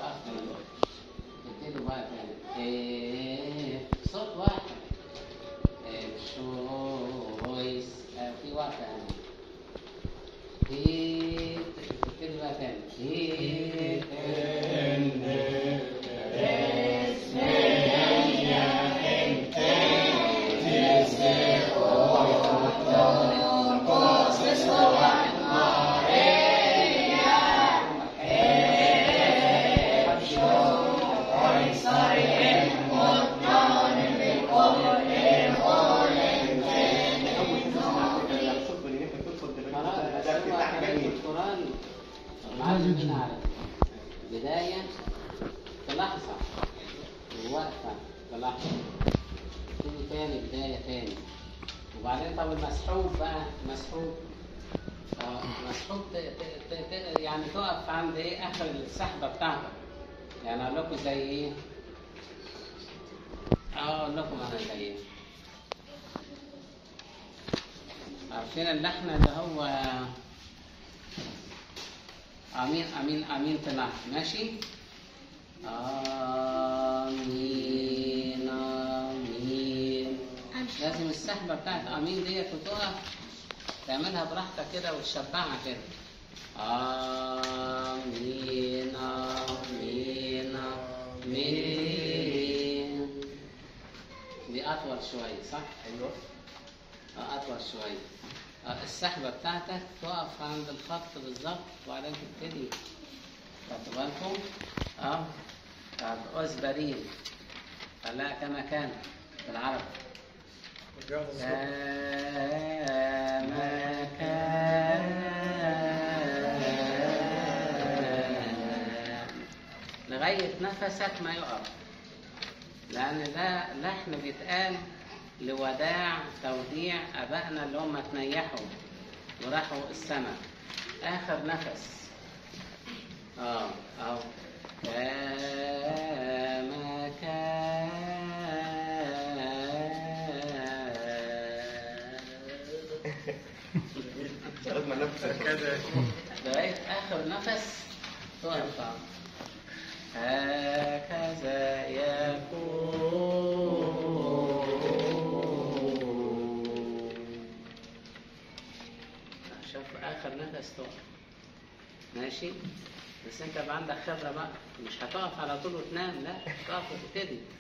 تقف تاني تبتدوا بقى تاني إيه صوت واحد إيه شويس آه، في وقفة هنا إيه تبتدوا بقى تاني إيه خلاص بس هو كان القرآن معلم هنا على بداية في لحظة ووقفة في لحظة تيجي تاني بداية تاني وبعدين طب المسحوب بقى مسحوب آه، مسحوب ت- ت- ت- ت- يعني تقف عند ايه اخر السحبة بتاعتك يعني اقول لكم زي ايه اه اقول لكم انا زي ايه عارفين اللحن اللي هو امين امين امين طلع ماشي امين امين لازم السحبه بتاعت امين ديت وتقف تعملها براحتك كده وتشبعها كده امين امين امين دي اطول شويه صح ايوه آه، أطول شوية آه، السحبة بتاعتك تقف عند الخط بالظبط وبعدين تبتدي خدتوا بالكم؟ اه طب أزبرين خلاها كما كان بالعربي رجعت الصوت كما كان لغاية نفسك ما يقف لأن ده لحن بيتقال لوداع توديع أبائنا اللي هم تنيحوا وراحوا السماء آخر نفس اه اه كما كان لغايه ما نفسك كده لغاية آخر نفس تقف هكذا يكون شوف آخر نفس تقف ماشي بس انت يبقى عندك خبرة بقى مش هتقف على طول وتنام لا تقف وتبتدي